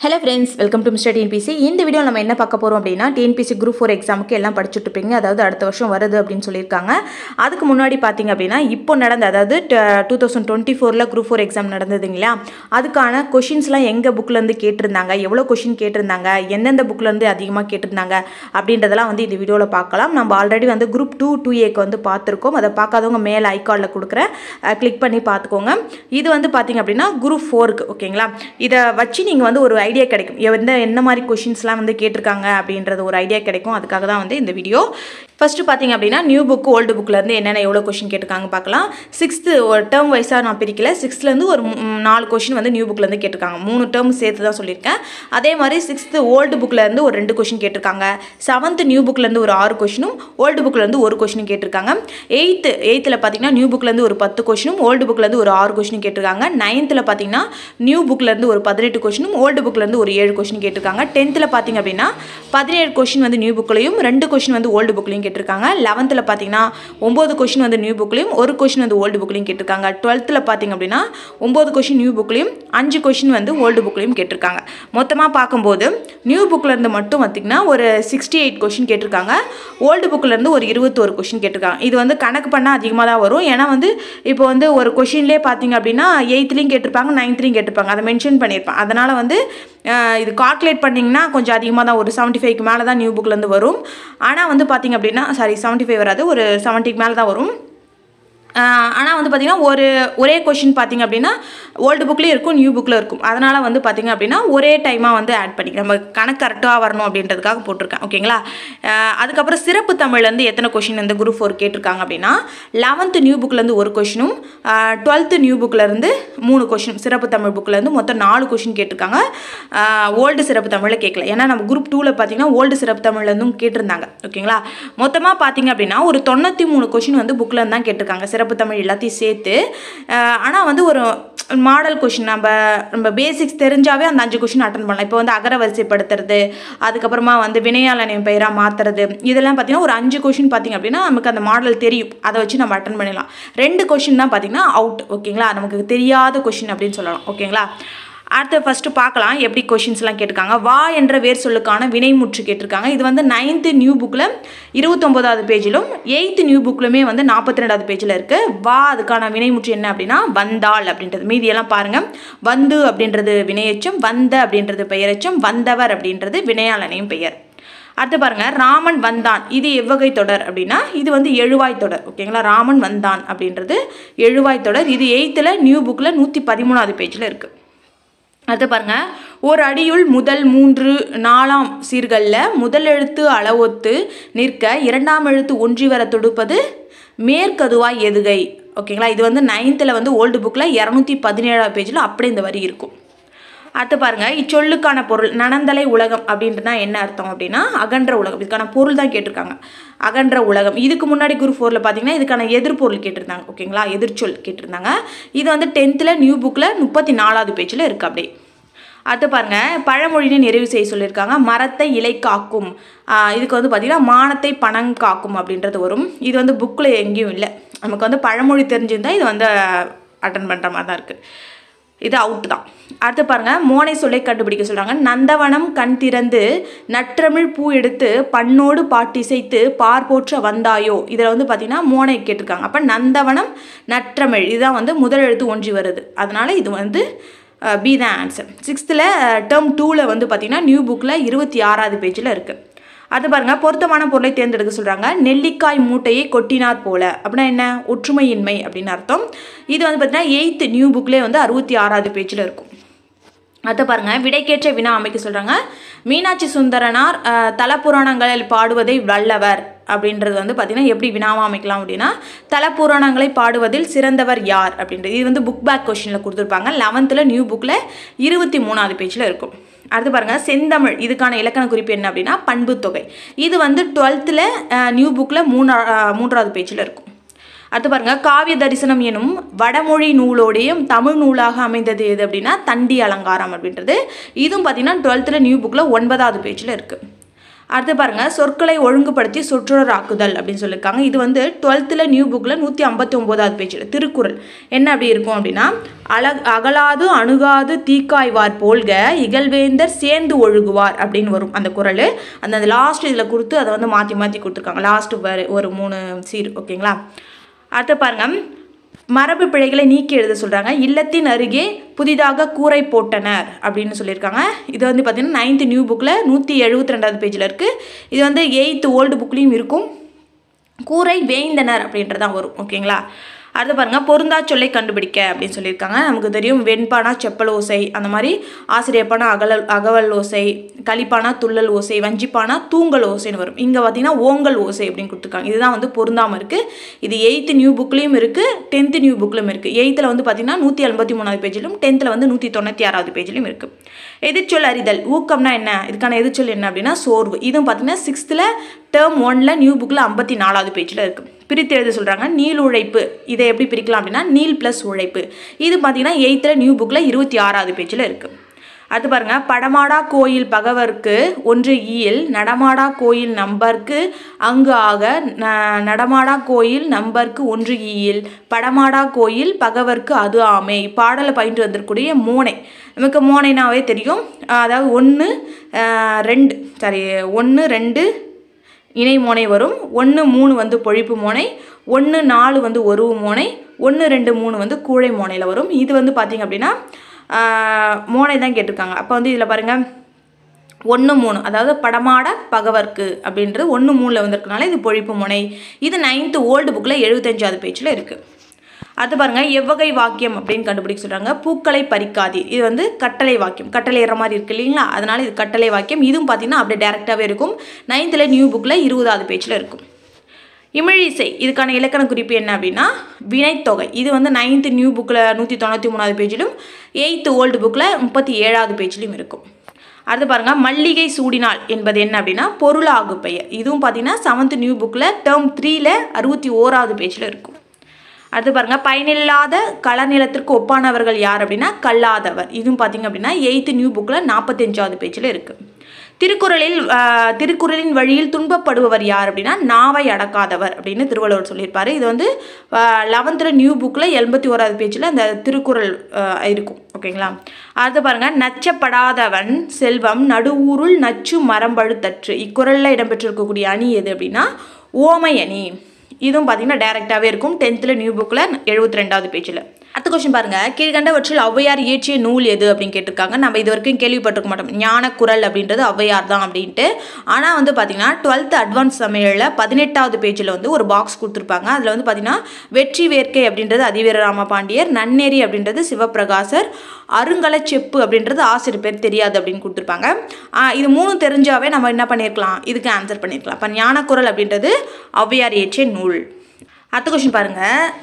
hello friends welcome to mister TNPC இந்த video நம்ம என்ன பார்க்க போகிறோம் அப்படின்னா டிஎன்பிசி குரூப் ஃபோர் எக்ஸாமுக்கு எல்லாம் படிச்சுட்டு இருப்பீங்க அதாவது அடுத்த வருஷம் வருது அப்படின்னு சொல்லியிருக்காங்க அதுக்கு முன்னாடி பார்த்தீங்க அப்படின்னா இப்போ நடந்த அதாவது டூ தௌசண்ட் டுவெண்ட்டி ஃபோரில் குரூப் ஃபோர் எக்ஸாம் நடந்ததுங்களா அதுக்கான கொஷின்ஸ்லாம் எங்கள் புக்லேருந்து கேட்டிருந்தாங்க எவ்வளோ கொஷின் கேட்டிருந்தாங்க எந்தெந்த புக்லேருந்து அதிகமாக கேட்டிருந்தாங்க அப்படின்றதெல்லாம் வந்து இந்த வீடியோவில் பார்க்கலாம் நம்ம ஆல்ரெடி வந்து குரூப் டூ டூ ஏக்கு வந்து பார்த்துருக்கோம் அதை பார்க்காதவங்க மேலே ஐகார்டில் கொடுக்குறேன் கிளிக் பண்ணி பார்த்துக்கோங்க இது வந்து பார்த்தீங்க அப்படின்னா குரூப் ஃபோருக்கு ஓகேங்களா இதை வச்சு நீங்கள் வந்து ஒரு ஐடியா கிடைக்கும் எந்த என்ன மாதிரி கொஷின்ஸ்லாம் வந்து கேட்டிருக்காங்க அப்படின்றது ஒரு ஐடியா கிடைக்கும் அதுக்காக தான் வந்து இந்த வீடியோ ஃபஸ்ட்டு பார்த்தீங்க அப்படின்னா நியூ புக் ஓல்டு புக்லேருந்து என்னென்ன எவ்வளோ கொஷின் கேட்டிருக்காங்க பார்க்கலாம் சிக்ஸ்த்து ஒரு டேர்ம் வைஸாக நான் பிரிக்கல சிக்ஸ்த்லேருந்து ஒரு மூ- நாலு கொஷின் வந்து நியூ புக்லேருந்து கேட்டிருக்காங்க மூணு டேர்ம் சேர்த்து தான் சொல்லியிருக்கேன் அதே மாதிரி சிக்ஸ்த்து ஓல்டு புக்லேருந்து ஒரு ரெண்டு கொஷின் கேட்டிருக்காங்க செவன்த்து நியூ புக்லேருந்து ஒரு ஆறு கொஷினும் ஓல்டு புக்லேருந்து ஒரு கொஷினும் கேட்டிருக்காங்க எயித்து எயித்தில் பார்த்தீங்கன்னா நியூ புக்லேருந்து ஒரு பத்து கொஷினும் ஓல்டு புக்லேருந்து ஒரு ஆறு கொஷினும் கேட்டிருக்காங்க நைன்த்தில் பார்த்தீங்கன்னா நியூ புக்லேருந்து ஒரு பதினெட்டு கொஷினும் ஓல்டு புக்லேருந்து ஒரு ஏழு கொஷின் கேட்டிருக்காங்க டென்த்தில் பார்த்தீங்க அப்படின்னா பதினேழு கொஷின் வந்து நியூ புக்லையும் ரெண்டு கொஷின் வந்து ஓல்டு புக்லையும் கேட்டிருக்காங்க லெவன்த்தில் பார்த்தீங்கன்னா ஒம்பது கொஷின் வந்து நியூ புக்லையும் ஒரு கொஷின் வந்து ஓல்டு புக்லையும் கேட்டிருக்காங்க டுவெல்த்தில் பார்த்தீங்க அப்படின்னா ஒம்பது கொஷின் நியூ புக்லையும் அஞ்சு கொஷின் வந்து ஓல்டு புக்லையும் கேட்டிருக்காங்க மொத்தமாக பார்க்கும்போது நியூ புக்லேருந்து மட்டும் பார்த்திங்கன்னா ஒரு சிக்ஸ்டி எயிட் கொஷின் கேட்டிருக்காங்க ஓல்டு புக்லேருந்து ஒரு இருபத்தோரு கொஷின் கேட்டிருக்காங்க இது வந்து கணக்கு பண்ணால் அதிகமாக தான் வரும் ஏன்னா வந்து இப்போ வந்து ஒரு கொஷின்லேயே பார்த்தீங்க அப்படின்னா எயித்துலேயும் கேட்டிருப்பாங்க நைன்த்லேயும் கேட்டிருப்பாங்க அதை மென்ஷன் பண்ணியிருப்பேன் அதனால் வந்து அஹ், இது கால்குலேட் பண்ணிங்கன்னா கொஞ்சம் அதிகமாக தான் ஒரு செவன்ட்டி ஃபைவ்க்கு மேலே தான் நியூ புக்லேருந்து வரும் ஆனால் வந்து பார்த்தீங்க அப்படின்னா சாரி செவன்ட்டி ஃபைவ் வராது ஒரு செவன்ட்டிக்கு மேலே தான் வரும் ஆனால் வந்து பார்த்திங்கன்னா ஒரு ஒரே கொஷின் பார்த்தீங்க அப்படின்னா ஓல்டு புக்லேயும் இருக்கும் நியூ புக்கில் இருக்கும் அதனால் வந்து பார்த்திங்க அப்படின்னா ஒரே டைமாக வந்து ஆட் பண்ணிக்கிறேன் நம்ம கணக்கு கரெக்டாக வரணும் அப்படின்றதுக்காக போட்டிருக்கேன் ஓகேங்களா அஹ் அதுக்கப்புறம் சிறப்பு தமிழ்லேருந்து எத்தனை கொஷின் இந்த குரூப் ஃபோர் கேட்டிருக்காங்க அப்படின்னா லெவன்த்து நியூ புக்லேருந்து ஒரு கொஷினும் டுவெல்த்து நியூ புக்லேருந்து மூணு கொஷின் சிறப்பு தமிழ் புக்லேருந்து மொத்தம் நாலு கொஷின் கேட்டிருக்காங்க ஓல்டு சிறப்பு தமிழில் கேட்கல ஏன்னா நம்ம குரூப் டூவில் பார்த்தீங்கன்னா ஓல்டு சிறப்பு தமிழ்லேருந்தும் கேட்டிருந்தாங்க ஓகேங்களா மொத்தமாக பார்த்தீங்க அப்படின்னா ஒரு தொண்ணூற்றி மூணு கொஷின் வந்து புக்கில் இருந்து தான் கேட்டிருக்காங்க சிறப்பு தமிழ் எல்லாத்தையும் சேர்த்து ஆனால் வந்து ஒரு மாடல் கொஷின் நம்ம நம்ம பேசிக்ஸ் தெரிஞ்சாவே அந்த அஞ்சு கொஷின் அட்டன் பண்ணலாம் இப்போ வந்து அகர வரிசைப்படுத்துறது அதுக்கப்புறமா வந்து வினையாளனின் பெயராக மாற்றுறது இதெல்லாம் பார்த்தீங்கன்னா ஒரு அஞ்சு கொஷின் பார்த்தீங்க அப்படின்னா நமக்கு அந்த மாடல் தெரியும் அதை வச்சு நம்ம அட்டன் பண்ணிடலாம் ரெண்டு கொஷின் தான் பார்த்தீங்கன்னா அவுட் ஓகேங்களா நமக்கு தெரியாத கொஷின் அப்படின்னு சொல்லலாம் ஓகேங்களா அடுத்து ஃபஸ்ட்டு பார்க்கலாம் எப்படி கொஷின்ஸ்லாம் கேட்டிருக்காங்க வா என்ற வேர் சொல்லுக்கான வினைமுற்று கேட்டிருக்காங்க இது வந்து நைன்த்து நியூ புக்கில் இருபத்தொம்போதாவது பேஜிலும் எயித்து நியூ புக்லுமே வந்து நாற்பத்தி ரெண்டாவது பேஜில் இருக்குது வா அதுக்கான வினைமுற்று என்ன அப்படின்னா வந்தாள் அப்படின்றது மீதியெல்லாம் பாருங்கள் வந்து அப்படின்றது வினையச்சம் வந்த அப்படின்றது பெயரச்சம் வந்தவர் அப்படின்றது வினையாளனையும் பெயர் அடுத்து பாருங்க ராமன் வந்தான் இது எவ்வகை தொடர் அப்படின்னா இது வந்து எழுவாய் தொடர் ஓகேங்களா ராமன் வந்தான் அப்படின்றது எழுவாய் தொடர் இது எயித்தில் நியூ புக்கில் நூற்றி பதிமூணாவது பேஜில் இருக்குது அடுத்து பாருங்க ஒரு அடியுள் முதல் மூன்று நாலாம் சீர்களில் முதல் எழுத்து அளவொத்து நிற்க இரண்டாம் எழுத்து ஒன்றி வர தொடுப்பது மேற்கதுவாய் எதுகை ஓகேங்களா இது வந்து நைன்த்தில் வந்து ஓல்டு புக்கில் இரநூத்தி பதினேழாவது பேஜில் அப்படியே இந்த வரி இருக்கும் அடுத்து பாருங்க இச்சொல்லுக்கான பொருள் நனந்தலை உலகம் அப்படின்றனா என்ன அர்த்தம் அப்படின்னா அகன்ற உலகம் இதுக்கான பொருள் தான் கேட்டிருக்காங்க அகன்ற உலகம் இதுக்கு முன்னாடி குரூப் ஃபோரில் பார்த்தீங்கன்னா இதுக்கான எதிர்பொருள் கேட்டிருந்தாங்க ஓகேங்களா எதிர்ச்சொல் கேட்டிருந்தாங்க இது வந்து டென்த்தில் நியூ புக்கில் முப்பத்தி நாலாவது பேஜில் இருக்குது அப்படியே அடுத்து பாருங்க பழமொழின்னு நிறைவு செய்ய சொல்லியிருக்காங்க மரத்தை இலை காக்கும் ஆஹ் இதுக்கு வந்து பார்த்தீங்கன்னா மானத்தை பணம் காக்கும் அப்படின்றது வரும் இது வந்து புக்கில் எங்கேயும் இல்லை நமக்கு வந்து பழமொழி தெரிஞ்சிருந்தா இது வந்து அட்டன் பண்ணுற மாதிரி தான் இருக்குது இது அவுட் தான் அடுத்து பாருங்க மோனை சொல்லை கண்டுபிடிக்க சொல்றாங்க நந்தவனம் கண் திறந்து நற்றமிழ் பூ எடுத்து பண்ணோடு பாட்டிசைத்து பார் போற்ற வந்தாயோ இதில் வந்து பார்த்தீங்கன்னா மோனை கேட்டிருக்காங்க அப்போ நந்தவனம் நற்றமிழ் இதுதான் வந்து முதல் எழுத்து ஒன்றி வருது அதனால இது வந்து பி தான் ஆன்சர் சிக்ஸ்த்தில் டேர்ம் டூவில் வந்து பார்த்தீங்கன்னா நியூ புக்கில் இருபத்தி ஆறாவது பேஜில் இருக்குது அது பாருங்க பொருத்தமான பொருளை தேர்ந்தெடுக்க சொல்றாங்க நெல்லிக்காய் மூட்டையை கொட்டினார் போல அப்படின்னா என்ன ஒற்றுமையின்மை அப்படின்னு அர்த்தம் இது வந்து பார்த்தீங்கன்னா எயித்து நியூ புக்லேயே வந்து அறுபத்தி ஆறாவது பேஜில் இருக்கும் அதை பாருங்க விடைக்கேற்ற வினா அமைக்க சொல்றாங்க மீனாட்சி சுந்தரனார் அஹ், தலபுராணங்களில் பாடுவதை வல்லவர் அப்படின்றது வந்து பார்த்தீங்கன்னா எப்படி வினாவா அமைக்கலாம் அப்படின்னா தலபுராணங்களை பாடுவதில் சிறந்தவர் யார் அப்படின்றது இது வந்து புக் பேக் கொஷினில் கொடுத்துருப்பாங்க லெவன்த்தில் நியூ புக்கில் இருபத்தி மூணாவது பேஜில் இருக்கும் அடுத்து பாருங்க செந்தமிழ் இதுக்கான இலக்கண குறிப்பு என்ன அப்படின்னா பண்புத்தொகை இது வந்து டுவெல்த்தில் நியூ புக்கில் மூணா அஹ், மூன்றாவது பேஜில் இருக்கும் அடுத்து பாருங்க காவிய தரிசனம் எனும் வடமொழி நூலோடையும் தமிழ் நூலாக அமைந்தது எது அப்படின்னா தண்டி அலங்காரம் அப்படின்றது இதுவும் பார்த்தீங்கன்னா டுவெல்த்தில் நியூ புக்கில் ஒன்பதாவது பேஜில் இருக்குது அடுத்து பாருங்க சொற்களை ஒழுங்குபடுத்தி சொற்றொடராக்குதல் அப்படின்னு சொல்லியிருக்காங்க இது வந்து டுவெல்த்தில் நியூ புக்கில் நூற்றி ஐம்பத்தி ஒம்போதாவது பேஜில் திருக்குறள் என்ன அப்படி இருக்கும் அப்படின்னா அழ அகலாது அணுகாது தீக்காய்வார் போல்க இகழ்வேந்தர் சேர்ந்து ஒழுகுவார் அப்படின்னு வரும் அந்த குறள் அந்த அந்த லாஸ்ட் இதில் கொடுத்து அதை வந்து மாற்றி மாற்றி கொடுத்துருக்காங்க லாஸ்ட் ஒரு மூணு சீர் ஓகேங்களா அடுத்து பாருங்க மரபு பிழைகளை நீக்கி எழுத சொல்கிறாங்க இல்லத்தின் அருகே புதிதாக கூரை போட்டனர் அப்படின்னு சொல்லியிருக்காங்க இது வந்து பார்த்திங்கன்னா நைன்த்து நியூ புக்கில் நூற்றி எழுபத்தி ரெண்டாவது பேஜில் இருக்குது இது வந்து எயித்து ஓல்டு புக்லேயும் இருக்கும் கூரை வேய்ந்தனர் அப்படின்றதான் வரும் ஓகேங்களா அடுத்து பாருங்கள் பொருந்தா சொல்லை கண்டுபிடிக்க அப்படின்னு சொல்லியிருக்காங்க நமக்கு தெரியும் வெண்பானா செப்பல் ஓசை அந்த மாதிரி ஆசிரியப்பானா அகலல் அகவல் ஓசை களிப்பானா துள்ளல் ஓசை வஞ்சிப்பானா தூங்கல் ஓசைன்னு வரும் இங்கே பார்த்தீங்கன்னா ஓங்கல் ஓசை அப்படின்னு கொடுத்துருக்காங்க இதுதான் வந்து பொருந்தாமல் இருக்குது இது எயித்து நியூ புக்லேயும் இருக்குது டென்த்து நியூ புக்லையும் இருக்குது எயித்தில் வந்து பார்த்தீங்கன்னா நூற்றி எண்பத்தி மூணாவது பேஜிலும் டென்த்தில் வந்து நூற்றி தொண்ணூற்றி ஆறாவது பேஜிலும் இருக்குது எதிர்ச்சொல் அறிதல் ஊக்கம்னா என்ன இதுக்கான எதிர்ச்சொல் என்ன அப்படின்னா சோர்வு இதுவும் பார்த்தீங்கன்னா சிக்ஸ்த்தில் டேர்ம் ஒனில் நியூ புக்கில் ஐம்பத்தி நாலாவது பேஜில் இருக்குது பிரித்து எழுத சொல்கிறாங்க நீள் உழைப்பு இதை எப்படி பிரிக்கலாம் அப்படின்னா நீல் ப்ளஸ் உழைப்பு இது பார்த்தீங்கன்னா எயித்தில் நியூ புக்கில் இருபத்தி ஆறாவது பேஜில் இருக்குது அடுத்து பாருங்க படமாடா கோயில் பகவர்க்கு ஒன்று ஈயில் நடமாடா கோயில் நம்பர்க்கு அங்கு ஆக ந- நடமாடா கோயில் நம்பர்க்கு ஒன்று ஈயில் படமாடா கோயில் பகவர்க்கு அது ஆமை பாடலை பயின்று வந்திருக்கக்கூடிய மோனை நமக்கு மோனைனாவே தெரியும் அதாவது ஒன்று ரெண்டு சாரி ஒன்று ரெண்டு இணை மோனை வரும் ஒன்று மூணு வந்து பொழிப்பு மோனை ஒன்று நாலு வந்து ஒருவு மோனை ஒன்று ரெண்டு மூணு வந்து கூழை மோனையில் வரும் இது வந்து பார்த்திங்க அப்படின்னா ஆஹ், மோனை தான் கேட்டிருக்காங்க அப்போ வந்து இதில் பாருங்கள் ஒன்று மூணு அதாவது படமாட பகவர்க்கு அப்படின்றது ஒன்று மூணில் வந்திருக்கனால இது பொழிப்பு முனை இது நைன்த்து ஓல்டு புக்கில் எழுபத்தஞ்சாவது பேஜில் இருக்குது அது பாருங்க எவ்வகை வாக்கியம் அப்படின்னு கண்டுபிடிக்க சொல்கிறாங்க பூக்களை பறிக்காதி இது வந்து கட்டளை வாக்கியம் கட்டளை ஏற மாதிரி இருக்கு இல்லைங்களா அதனால இது கட்டளை வாக்கியம் இதுவும் பார்த்தீங்கன்னா அப்படியே டேரெக்டாகவே இருக்கும் நைன்த்தில் நியூ புக்கில் இருபதாவது பேஜில் இருக்கும் இமிழிசை இதுக்கான இலக்கண குறிப்பு என்ன அப்படின்னா வினைத்தொகை இது வந்து நைன்த்து நியூ புக்கில் நூற்றி தொண்ணூற்றி மூணாவது பேஜிலும் எயித்து ஓல்டு புக்கில் முப்பத்தி ஏழாவது பேஜிலும் இருக்கும் அடுத்து பாருங்க மல்லிகை சூடினாள் என்பது என்ன அப்படின்னா பொருளாகு பெயர் இதுவும் பார்த்தீங்கன்னா செவன்த் நியூ புக்கில் டேர்ம் த்ரீல அறுபத்தி ஓராவது பேஜில் இருக்கும் அடுத்து பாருங்க பயனில்லாத களநிலத்திற்கு ஒப்பானவர்கள் யார் அப்படின்னா கல்லாதவர் இதுவும் பார்த்தீங்க அப்படின்னா எயித்து நியூ புக்கில் நாற்பத்தஞ்சாவது பேஜில் இருக்குது திருக்குறளில் ஆஹ், திருக்குறளின் வழியில் துன்பப்படுபவர் யார் அப்படின்னா நாவை அடக்காதவர் அப்படின்னு திருவள்ளுவர் சொல்லியிருப்பாரு இது வந்து லெவன்த்தில் நியூ புக்கில் எண்பத்தி ஓராவது பேஜில் அந்த திருக்குறள் ஆஹ், இருக்கும் ஓகேங்களா அடுத்து பாருங்க நச்சப்படாதவன் செல்வம் நடுவூருள் நச்சு மரம்பழுத்தற்று இக்குறளில் இடம்பெற்றிருக்கக்கூடிய அணி எது அப்படின்னா ஓமை அணி இதுவும் பார்த்தீங்கன்னா டேரெக்டாகவே இருக்கும் டென்த்தில் நியூ புக்கில் எழுபத்தி ரெண்டாவது பேஜில் அடுத்த கொஸ்டின் பாருங்க கீழ்கண்டவற்றில் ஔவையார் இயற்றிய நூல் எது அப்படின்னு கேட்டிருக்காங்க நம்ம இது வரைக்கும் கேள்விப்பட்டிருக்க மாட்டோம் ஞானக்குரல் அப்படின்றது ஔவையார் தான் அப்படின்ட்டு ஆனால் வந்து பார்த்தீங்கன்னா டுவெல்த் அட்வான்ஸ் தமிழில் பதினெட்டாவது பேஜில் வந்து ஒரு பாக்ஸ் கொடுத்துருப்பாங்க அதில் வந்து பார்த்தீங்கன்னா வெற்றி வேர்க்கை அப்படின்றது அதிவீர ராமபாண்டியர் நன்னேரி அப்படின்றது சிவபிரகாசர் அருங்கல செப்பு அப்படின்றது ஆசிரியர் பேர் தெரியாது அப்படின்னு கொடுத்துருப்பாங்க ஆ, இது மூணும் தெரிஞ்சாவே நம்ம என்ன பண்ணியிருக்கலாம் இதுக்கு ஆன்சர் பண்ணியிருக்கலாம் இப்போ ஞானக்குரல் அப்படின்றது ஔவையார் இயற்றிய நூல் அடுத்த கொஸ்டின் பாருங்க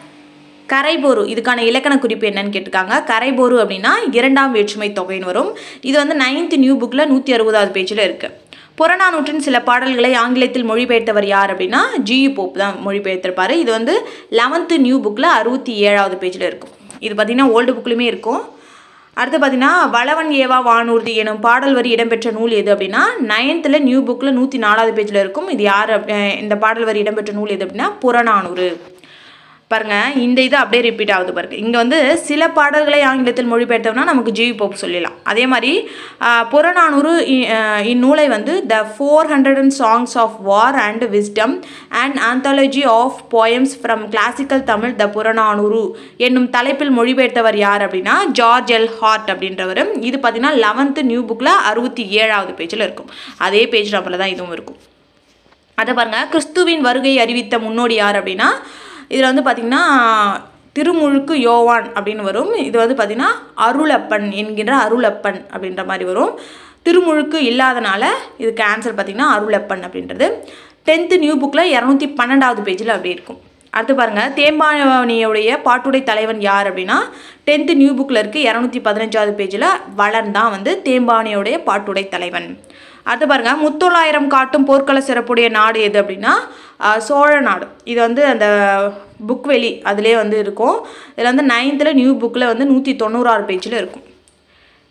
கரைபோரு இதுக்கான இலக்கண குறிப்பு என்னன்னு கேட்டிருக்காங்க கரைபோரு அப்படின்னா இரண்டாம் வேற்றுமை தொகைன்னு வரும் இது வந்து நைன்த் நியூ புக்கில் நூற்றி அறுபதாவது பேஜில் இருக்குது புறநானூற்றின் சில பாடல்களை ஆங்கிலத்தில் மொழிபெயர்த்தவர் யார் அப்படின்னா ஜியு போப் தான் மொழிபெயர்த்திருப்பாரு இது வந்து லெவன்த்து நியூ புக்கில் அறுபத்தி ஏழாவது பேஜில் இருக்கும் இது பார்த்திங்கன்னா ஓல்டு புக்லையுமே இருக்கும் அடுத்து பார்த்தீங்கன்னா வளவன் ஏவா வானூர்தி எனும் பாடல் வரி இடம்பெற்ற நூல் எது அப்படின்னா நைன்த்தில் நியூ புக்கில் நூற்றி நாலாவது பேஜில் இருக்கும் இது யார் அப்- அஹ் இந்த பாடல் வரி இடம்பெற்ற நூல் எது அப்படின்னா புறநானூறு பாருங்க இந்த இது அப்படியே ரிப்பீட் ஆகுது பாருங்க இங்கே வந்து சில பாடல்களை ஆங்கிலத்தில் மொழிபெயர்த்தோம்னா நமக்கு ஜிவி போப் சொல்லலாம் அதே மாதிரி ஆஹ், புறநானூறு இ- ஆஹ், இந்நூலை வந்து the four hundred and songs of war and wisdom and anthology of poems from classical Tamil the Purananuru என்னும் தலைப்பில் மொழிபெயர்த்தவர் யார் அப்படின்னா ஜார்ஜ் எல் ஹார்ட் அப்படின்றவர் இது பார்த்தீங்கன்னா லெவன்த்து நியூ புக்கில் அறுபத்தி ஏழாவது பேஜில் இருக்கும் அதே பேஜ் நம்பரில் தான் இதுவும் இருக்கும் அதை பாருங்க கிறிஸ்துவின் வருகை அறிவித்த முன்னோடி யார் அப்படின்னா இதில் வந்து பார்த்திங்கன்னா திருமுழுக்கு யோவான் அப்படின்னு வரும் இது வந்து பார்த்திங்கன்னா அருளப்பன் என்கின்ற அருளப்பன் அப்படின்ற மாதிரி வரும் திருமுழுக்கு இல்லாதனால இதுக்கு ஆன்சர் பார்த்திங்கன்னா அருளப்பன் அப்படின்றது டென்த்து நியூ புக்கில் இரநூத்தி பன்னெண்டாவது பேஜில் அப்படி இருக்கும் அடுத்து பாருங்க தேம்பாவணியுடைய பாட்டுடை தலைவன் யார் அப்படின்னா டென்த்து நியூ புக்கில் இருக்குது இரநூத்தி பதினஞ்சாவது பேஜில் வளன் தான் வந்து தேம்பாவணியுடைய பாட்டுடை தலைவன் அடுத்து பாருங்க முத்தொள்ளாயிரம் காட்டும் போர்க்கள சிறப்புடைய நாடு எது அப்படின்னா ஆஹ், சோழ நாடு இது வந்து அந்த புக்வெளி அதிலே வந்து இருக்கும் இதில் வந்து நைன்த்தில் நியூ புக்கில் வந்து நூற்றி தொண்ணூறாறு பேஜில் இருக்கும்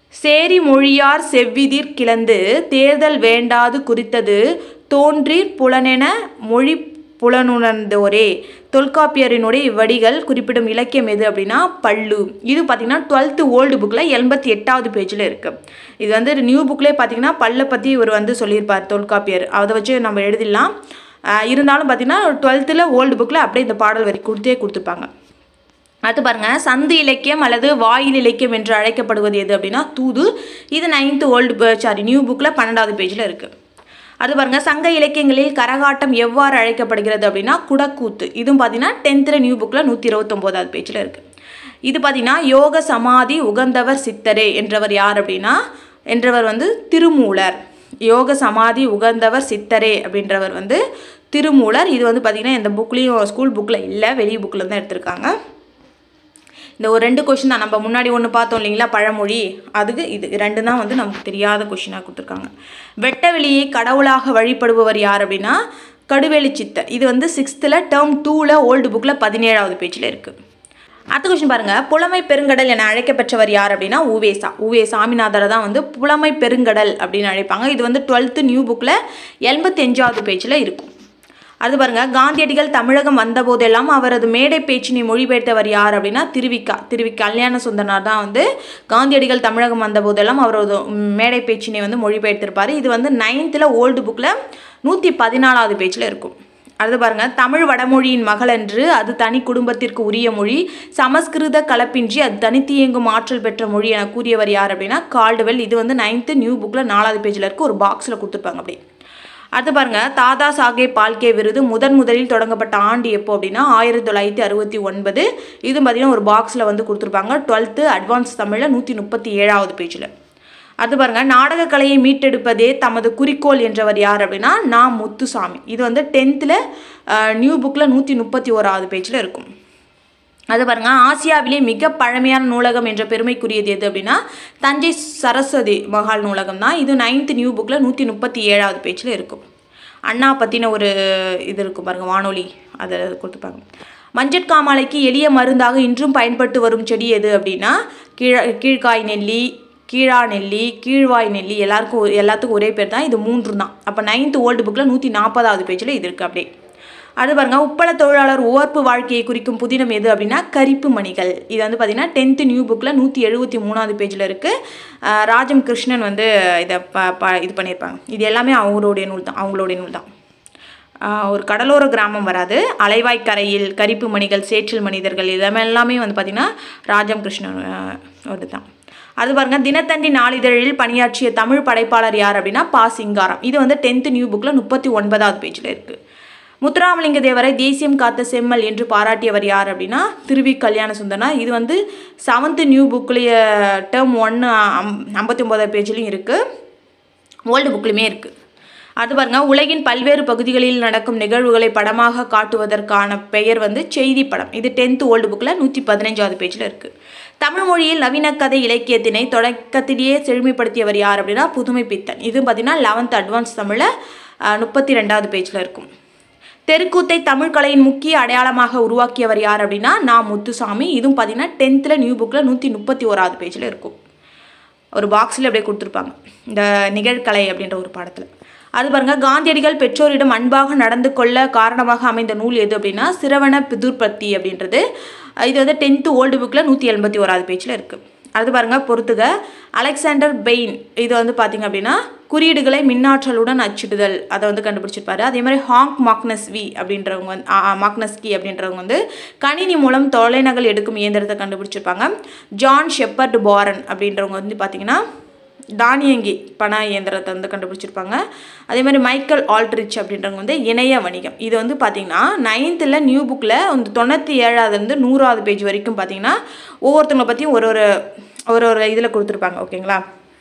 சேரி மொழியார் செவ்விதிர் கிளந்து தேர்தல் வேண்டாது குறித்தது தோன்றீர் புலனென மொழி புலனுணர்ந்தோரே தொல்காப்பியரினுடைய இவ்வடிகள் குறிப்பிடும் இலக்கியம் எது அப்படின்னா பல்லு இது பார்த்தீங்கன்னா டுவெல்த்து ஓல்டு புக்கில் எண்பத்தி எட்டாவது பேஜில் இருக்குது இது வந்து நியூ புக்லேயே பார்த்தீங்கன்னா பல்லை பற்றி இவர் வந்து சொல்லியிருப்பார் தொல்காப்பியர் அதை வச்சு நம்ம எழுதிடலாம் ஆஹ் இருந்தாலும் பார்த்தீங்கன்னா டுவெல்த்தில் ஓல்டு புக்கில் அப்படியே இந்த பாடல் வரி கொடுத்தே கொடுத்துருப்பாங்க அடுத்து பாருங்க சந்து இலக்கியம் அல்லது வாயில் இலக்கியம் என்று அழைக்கப்படுவது எது அப்படின்னா தூது இது நைன்த்து ஓல்டு சாரி நியூ புக்கில் பன்னெண்டாவது பேஜில் இருக்குது அது பாருங்க சங்க இலக்கியங்களில் கரகாட்டம் எவ்வாறு அழைக்கப்படுகிறது அப்படின்னா குடக்கூத்து இதுவும் பார்த்தீங்கன்னா டென்த்தில் நியூ புக்கில் நூற்றி இருபத்தொம்போதாவது பேஜில் இருக்குது இது பார்த்தீங்கன்னா யோக சமாதி உகந்தவர் சித்தரே என்றவர் யார் அப்படின்னா என்றவர் வந்து திருமூலர் யோக சமாதி உகந்தவர் சித்தரே அப்படின்றவர் வந்து திருமூலர் இது வந்து பார்த்திங்கன்னா இந்த புக்லேயும் ஸ்கூல் புக்கில் இல்லை வெளி புக்கில் தான் எடுத்திருக்காங்க இந்த ஒரு ரெண்டு கொஷின் தான் நம்ம முன்னாடி ஒன்று பார்த்தோம் இல்லைங்களா பழமொழி அதுக்கு இது ரெண்டு தான் வந்து நமக்கு தெரியாத கொஷினாக கொடுத்துருக்காங்க வெட்டவெளியை கடவுளாக வழிபடுபவர் யார் அப்படின்னா கடுவெளி சித்தர் இது வந்து சிக்ஸ்த்தில் டேர்ம் டூவில் ஓல்டு புக்கில் பதினேழாவது பேஜில் இருக்குது அடுத்த கொஷின் பாருங்க புலமை பெருங்கடல் என அழைக்கப்பெற்றவர் யார் அப்படின்னா உவேசா உவே சாமிநாதரை தான் வந்து புலமை பெருங்கடல் அப்படின்னு அழைப்பாங்க இது வந்து டுவெல்த்து நியூ புக்கில் எண்பத்தி அஞ்சாவது பேஜில் இருக்கும் அது பாருங்க காந்தியடிகள் தமிழகம் வந்தபோதெல்லாம் அவரது மேடை பேச்சினை மொழிபெயர்த்தவர் யார் அப்படின்னா திருவிக்கா திருவி கல்யாண சுந்தரனார் தான் வந்து காந்தியடிகள் தமிழகம் வந்தபோதெல்லாம் அவரது ம், மேடை பேச்சினை வந்து மொழிபெயர்த்திருப்பார் இது வந்து நைன்த்தில் ஓல்டு புக்கில் நூற்றி பதினாலாவது பேஜில் இருக்கும் அடுத்து பாருங்க தமிழ் வடமொழியின் மகள் என்று அது தனி குடும்பத்திற்கு உரிய மொழி சமஸ்கிருத கலப்பின்றி அது தனித்து இயங்கும் ஆற்றல் பெற்ற மொழி என கூறியவர் யார் அப்படின்னா கால்டுவெல் இது வந்து நைன்த்து நியூ புக்கில் நாலாவது பேஜில் இருக்கு ஒரு பாக்ஸில் கொடுத்துருப்பாங்க அப்படி அடுத்து பாருங்க தாதா சாஹேப் பால்கே விருது முதன் முதலில் தொடங்கப்பட்ட ஆண்டு எப்போ அப்படின்னா ஆயிரத்தி தொள்ளாயிரத்தி அறுபத்தி ஒன்பது இது பார்த்தீங்கன்னா ஒரு பாக்ஸில் வந்து கொடுத்துருப்பாங்க டுவெல்த்து அட்வான்ஸ் தமிழில் நூற்றி முப்பத்தி ஏழாவது பேஜில் அது பாருங்க நாடகக் கலையை மீட்டெடுப்பதே தமது குறிக்கோள் என்றவர் யார் அப்படின்னா நா முத்துசாமி இது வந்து டென்த்தில் நியூ புக்கில் நூற்றி முப்பத்தி ஓராவது பேஜில் இருக்கும் அது பாருங்க ஆசியாவிலே மிக பழமையான நூலகம் என்ற பெருமைக்குரியது எது அப்படின்னா தஞ்சை சரஸ்வதி மகால் நூலகம் தான் இது நைன்த் நியூ புக்கில் நூற்றி முப்பத்தி ஏழாவது பேஜில் இருக்கும் அண்ணா பற்றின ஒரு இது இருக்கும் பாருங்க வானொலி அதை கொடுத்துருப்பாங்க மஞ்சட்காமாலைக்கு எளிய மருந்தாக இன்றும் பயன்பட்டு வரும் செடி எது அப்படின்னா கீழ கீழ்காய் நெல்லி கீழா நெல்லி கீழ்வாய் நெல்லி எல்லாருக்கும் ஒரு- எல்லாத்துக்கும் ஒரே பேர் தான் இது மூன்று தான் அப்போ நைன்த் ஓல்டு புக்கில் நூற்றி நாற்பதாவது பேஜில் இது இருக்குது அப்படியே அது பாருங்க உப்பள தொழிலாளர் உவர்ப்பு வாழ்க்கையை குறிக்கும் புதினம் எது அப்படின்னா கரிப்பு மணிகள் இது வந்து பார்த்தீங்கன்னா டென்த்து நியூ புக்கில் நூற்றி எழுபத்தி மூணாவது பேஜில் இருக்குது ராஜம் கிருஷ்ணன் வந்து இதை ப ப இது பண்ணியிருப்பாங்க இது எல்லாமே அவங்களுடைய நூல் தான் அவங்களுடைய நூல் தான் ஆஹ் ஒரு கடலோர கிராமம் வராது அலைவாய்க்கரையில் கரிப்பு மணிகள் சேற்றில் மனிதர்கள் இதெல்லாம் எல்லாமே வந்து பார்த்திங்கன்னா ராஜம் கிருஷ்ணன் ஒரு தான் அது பாருங்க தினத்தந்தி நாளிதழில் பணியாற்றிய தமிழ் படைப்பாளர் யார் அப்படின்னா பா சிங்காரம் இது வந்து டென்த்து நியூ புக்கில் முப்பத்தி ஒன்பதாவது பேஜில் இருக்குது முத்துராமலிங்க தேவரை தேசியம் காத்த செம்மல் என்று பாராட்டியவர் யார் அப்படின்னா திருவி கல்யாண சுந்தரனா இது வந்து செவன்த்து நியூ புக்லேயே டேர்ம் ஒன்று ஐம்பத்தி ஒம்போதாவது பேஜ்லேயும் இருக்குது ஓல்டு புக்லையுமே இருக்குது அது பாருங்க உலகின் பல்வேறு பகுதிகளில் நடக்கும் நிகழ்வுகளை படமாக காட்டுவதற்கான பெயர் வந்து செய்தி படம் இது டென்த்து ஓல்டு புக்கில் நூற்றி பதினஞ்சாவது பேஜில் இருக்குது தமிழ் மொழியில் நவீன கதை இலக்கியத்தினை தொடக்கத்திலேயே செழுமைப்படுத்தியவர் யார் அப்படின்னா புதுமை பித்தன் இது பார்த்தீங்கன்னா லெவன்த் அட்வான்ஸ் தமிழில் முப்பத்தி ரெண்டாவது பேஜில் இருக்கும் தெருக்கூத்தை தமிழ் கலையின் முக்கிய அடையாளமாக உருவாக்கியவர் யார் அப்படின்னா நா முத்துசாமி இதுவும் பார்த்தீங்கன்னா டென்த்தில் நியூ புக்கில் நூற்றி முப்பத்தி ஓராவது பேஜில் இருக்கும் ஒரு பாக்ஸில் அப்படியே கொடுத்துருப்பாங்க இந்த நிகழ்கலை அப்படின்ற ஒரு பாடத்தில் அது பாருங்க காந்தியடிகள் பெற்றோரிடம் அன்பாக நடந்து கொள்ள காரணமாக அமைந்த நூல் எது அப்படின்னா சிரவண பிதுர்பத்தி அப்படின்றது இது வந்து டென்த்து ஓல்டு புக்கில் நூற்றி எண்பத்தி ஓராவது பேஜில் இருக்குது அது பாருங்க பொறுத்துக அலெக்சாண்டர் பெயின் இது வந்து பார்த்தீங்க அப்படின்னா குறியீடுகளை மின்னாற்றலுடன் அச்சிடுதல் அதை வந்து கண்டுபிடிச்சிருப்பாரு அதே மாதிரி ஹாங்க் மாக்னஸ்வி அப்படின்றவங்க வந்து மாக்னஸ்கி அப்படின்றவங்க வந்து கணினி மூலம் தொலைநகல் எடுக்கும் இயந்திரத்தை கண்டுபிடிச்சிருப்பாங்க ஜான் ஷெப்பர்ட் பாரன் அப்படின்றவங்க வந்து பார்த்தீங்கன்னா தானியங்கி பண இயந்திரத்தை வந்து கண்டுபிடிச்சிருப்பாங்க அதே மாதிரி மைக்கேல் ஆல்ட்ரிச் அப்படின்றவங்க வந்து இணைய வணிகம் இது வந்து பார்த்தீங்கன்னா நைன்த்தில் நியூ புக்கில் வந்து தொண்ணூற்றி ஏழாவதுலேருந்து நூறாவது பேஜ் வரைக்கும் பார்த்தீங்கன்னா ஒவ்வொருத்தவங்களை பற்றியும் ஒரு ஒரு ஒரு ஒரு இதில் கொடுத்துருப்பாங்க ஓகேங்களா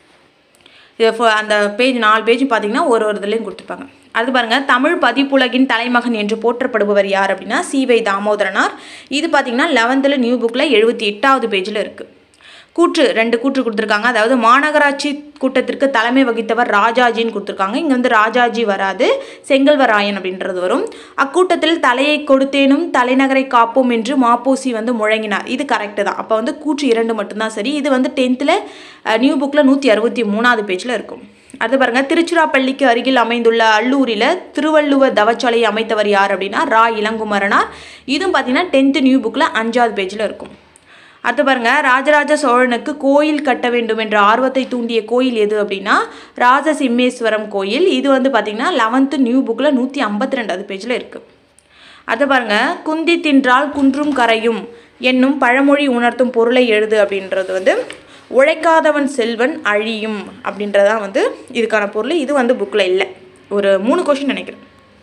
இது ஃபு- அந்த பேஜ் நாலு பேஜ் பார்த்தீங்கன்னா ஒரு ஒரு இதுலேயும் கொடுத்துருப்பாங்க அது பாருங்கள் தமிழ் பதிப்புலகின் தலைமகன் என்று போற்றப்படுபவர் யார் அப்படின்னா சிவை தாமோதரனார் இது பார்த்தீங்கன்னா லெவன்த்தில் நியூ புக்கில் எழுபத்தி எட்டாவது பேஜில் இருக்குது கூற்று ரெண்டு கூற்று கொடுத்துருக்காங்க அதாவது மாநகராட்சி கூட்டத்திற்கு தலைமை வகித்தவர் ராஜாஜின்னு கொடுத்துருக்காங்க இங்கே வந்து ராஜாஜி வராது செங்கல்வராயன் அப்படின்றது வரும் அக்கூட்டத்தில் தலையை கொடுத்தேனும் தலைநகரை காப்போம் என்று மாப்போசி வந்து முழங்கினார் இது கரெக்டு தான் அப்போ வந்து கூற்று இரண்டு மட்டும்தான் சரி இது வந்து டென்த்தில் நியூ புக்கில் நூற்றி அறுபத்தி மூணாவது பேஜில் இருக்கும் அடுத்து பாருங்க திருச்சிராப்பள்ளிக்கு அருகில் அமைந்துள்ள அல்லூரில் திருவள்ளுவர் தவச்சாலையை அமைத்தவர் யார் அப்படின்னா ரா இளங்குமரனார் இதுவும் பார்த்தீங்கன்னா டென்த்து நியூ புக்கில் அஞ்சாவது பேஜில் இருக்கும் அடுத்து பாருங்க ராஜராஜ சோழனுக்கு கோயில் கட்ட வேண்டும் என்ற ஆர்வத்தை தூண்டிய கோயில் எது அப்படின்னா ராஜசிம்மேஸ்வரம் கோயில் இது வந்து பார்த்தீங்கன்னா லெவன்த்து நியூ புக்கில் நூற்றி ஐம்பத்தி ரெண்டாவது பேஜில் இருக்குது அதை பாருங்க குந்தி தின்றால் குன்றும் கரையும் என்னும் பழமொழி உணர்த்தும் பொருளை எழுது அப்படின்றது வந்து உழைக்காதவன் செல்வன் அழியும் அப்படின்றதான் வந்து இதுக்கான பொருள் இது வந்து புக்கில் இல்லை ஒரு மூணு கொஷின் நினைக்கிறேன்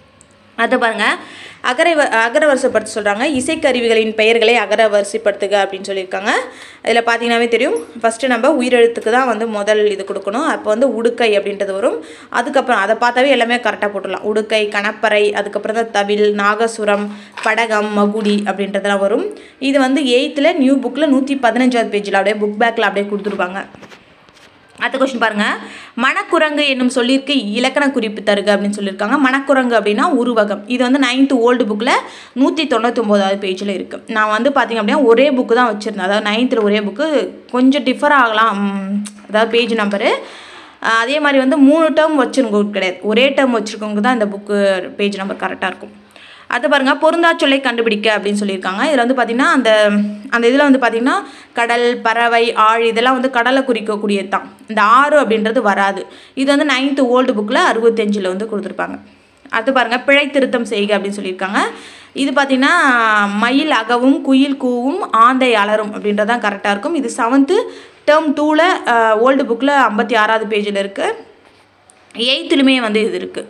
அதை பாருங்க அகர அகர வரிசைப்படுத்த சொல்கிறாங்க இசைக்கருவிகளின் பெயர்களை அகர வரிசைப்படுத்துக அப்படின்னு சொல்லியிருக்காங்க இதில் பார்த்தீங்கன்னாவே தெரியும் ஃபஸ்ட்டு நம்ம உயிரெழுத்துக்கு தான் வந்து முதல் இது கொடுக்கணும் அப்போ வந்து உடுக்கை அப்படின்றது வரும் அதுக்கப்புறம் அதை பார்த்தாவே எல்லாமே கரெக்டாக போட்டுடலாம் உடுக்கை கணப்பறை அதுக்கப்புறம் தான் தவில் நாகசுரம் படகம் மகுடி அப்படின்றதெல்லாம் வரும் இது வந்து எயித்தில் நியூ புக்கில் நூற்றி பதினஞ்சாவது பேஜில் அப்படியே புக் பேக்கில் அப்படியே கொடுத்துருப்பாங்க அடுத்த கொஸ்டின் பாருங்க மணக்குரங்கு என்னும் சொல்லிற்கு இலக்கண குறிப்பு தருக அப்படின்னு சொல்லியிருக்காங்க மணக்குரங்கு அப்படின்னா உருவகம் இது வந்து நைன்த்து ஓல்டு புக்கில் நூற்றி தொண்ணூற்றி ஒம்போதாவது பேஜில் இருக்குது நான் வந்து பார்த்திங்க அப்படின்னா ஒரே புக்கு தான் வச்சுருந்தேன் அதாவது நைன்த்தில் ஒரே புக்கு கொஞ்சம் டிஃபர் ஆகலாம் உம், அதாவது பேஜ் நம்பரு அதே மாதிரி வந்து மூணு டேர்ம் வச்சுருக்கவங்க கிடையாது ஒரே டேர்ம் வச்சுருக்கவங்க தான் இந்த புக்கு பேஜ் நம்பர் கரெக்டாக இருக்கும் அது பாருங்க பொருந்தா சொல்லை கண்டுபிடிக்க அப்படின்னு சொல்லியிருக்காங்க இதில் வந்து பார்த்திங்கன்னா அந்த அந்த இதில் வந்து பார்த்திங்கன்னா கடல் பறவை ஆழ் இதெல்லாம் வந்து கடலை குறிக்கக்கூடியது தான் இந்த ஆறு அப்படின்றது வராது இது வந்து நைன்த்து ஓல்டு புக்கில் அறுபத்தஞ்சில் வந்து கொடுத்துருப்பாங்க அது பாருங்க பிழை திருத்தம் செய்க அப்படின்னு சொல்லியிருக்காங்க இது பார்த்திங்கன்னா மயில் அகவும் குயில் கூவும் ஆந்தை அலரும் அப்படின்றதான் கரெக்டாக இருக்கும் இது செவன்த்து டேர்ம் டூவில் ஓல்டு புக்கில் ஐம்பத்தி ஆறாவது பேஜில் இருக்குது எயித்துலையுமே வந்து இது இருக்குது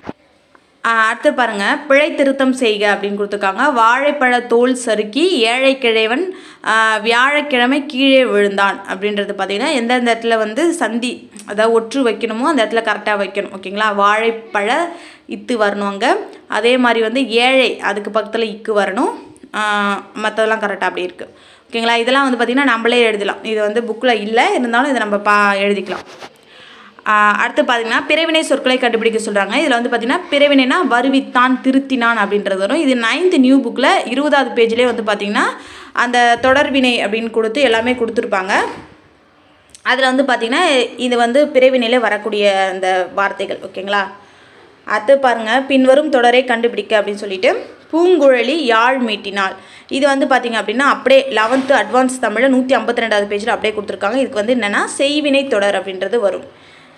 ஆஹ் அடுத்து பாருங்க பிழை திருத்தம் செய்க அப்படின்னு கொடுத்துருக்காங்க வாழைப்பழ தோல் சறுக்கி ஏழை கிழவன் ஆஹ் வியாழக்கிழமை கீழே விழுந்தான் அப்படின்றது பார்த்தீங்கன்னா எந்தெந்த இடத்துல வந்து சந்தி அதாவது ஒற்று வைக்கணுமோ அந்த இடத்துல கரெக்டாக வைக்கணும் ஓகேங்களா வாழைப்பழ இத்து வரணும் அங்கே அதே மாதிரி வந்து ஏழை அதுக்கு பக்கத்தில் இக்கு வரணும் மற்றதெல்லாம் கரெக்டாக அப்படி இருக்குது ஓகேங்களா இதெல்லாம் வந்து பார்த்திங்கன்னா நம்மளே எழுதலாம் இது வந்து புக்கில் இல்லை இருந்தாலும் இதை நம்ம பா எழுதிக்கலாம் ஆஹ் அடுத்து பார்த்தீங்கன்னா பிறவினை சொற்களை கண்டுபிடிக்க சொல்கிறாங்க இதில் வந்து பார்த்தீங்கன்னா பிறவினைனா வருவித்தான் திருத்தினான் அப்படின்றது வரும் இது நைன்த் நியூ புக்கில் இருபதாவது பேஜ்லேயே வந்து பார்த்தீங்கன்னா அந்த தொடர்வினை அப்படின்னு கொடுத்து எல்லாமே கொடுத்துருப்பாங்க அதில் வந்து பார்த்திங்கன்னா இது வந்து பிறவினையில் வரக்கூடிய அந்த வார்த்தைகள் ஓகேங்களா அடுத்து பாருங்கள் பின்வரும் தொடரை கண்டுபிடிக்க அப்படின்னு சொல்லிட்டு பூங்குழலி யாழ் மீட்டினாள் இது வந்து பார்த்திங்க அப்படின்னா அப்படியே லெவன்த்து அட்வான்ஸ் தமிழில் நூற்றி ஐம்பத்தி ரெண்டாவது பேஜில் அப்படியே கொடுத்துருக்காங்க இதுக்கு வந்து என்னென்னா செய்வினை தொடர் அப்படின்றது வரும்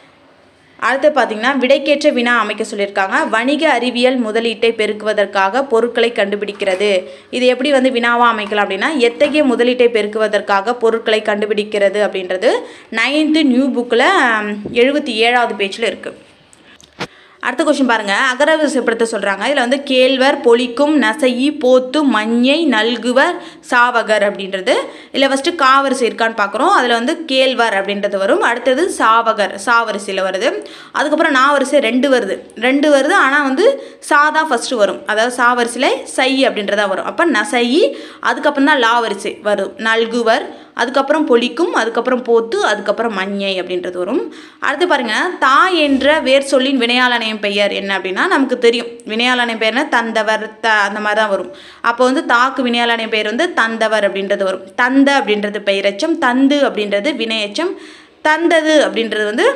அடுத்து பார்த்தீங்கன்னா விடைக்கேற்ற வினா அமைக்க சொல்லியிருக்காங்க வணிக அறிவியல் முதலீட்டை பெருக்குவதற்காக பொருட்களை கண்டுபிடிக்கிறது இது எப்படி வந்து வினாவாக அமைக்கலாம் அப்படின்னா எத்தகைய முதலீட்டை பெருக்குவதற்காக பொருட்களை கண்டுபிடிக்கிறது அப்படின்றது நைன்த்து நியூ புக்கில் எழுபத்தி ஏழாவது பேஜில் இருக்குது அடுத்த கொஸ்டின் பாருங்க அகரவரிசைப்படுத்த சொல்றாங்க இதுல வந்து கேழ்வர் பொலிக்கும் நசையி போத்து மஞ்சை நல்குவர் சாவகர் அப்படின்றது இல்லை ஃபஸ்ட்டு காவரிசை இருக்கான்னு பார்க்குறோம் அதில் வந்து கேழ்வர் அப்படின்றது வரும் அடுத்தது சாவகர் சாவரிசையில் வருது அதுக்கப்புறம் நாவரிசை ரெண்டு வருது ரெண்டு வருது ஆனால் வந்து சாதா ஃபஸ்ட்டு வரும் அதாவது சாவரிசையில் சை அப்படின்றதா வரும் அப்போ நசையி அதுக்கப்புறம் தான் லாவரிசை வரும் நல்குவர் அதுக்கப்புறம் பொலிக்கும் அதுக்கப்புறம் போத்து அதுக்கப்புறம் மஞ்சை அப்படின்றது வரும் அடுத்து பாருங்க தா என்ற வேர் சொல்லின் வினையாளனையும் பெயர் என்ன அப்படின்னா நமக்கு தெரியும் வினையாளனை பெயர்னா தந்தவர் த அந்த மாதிரி தான் வரும் அப்போ வந்து தாக்கு வினையாளனை பெயர் வந்து தந்தவர் அப்படின்றது வரும் தந்த அப்படின்றது பெயரெச்சம் தந்து அப்படின்றது வினையெச்சம் தந்தது அப்படின்றது வந்து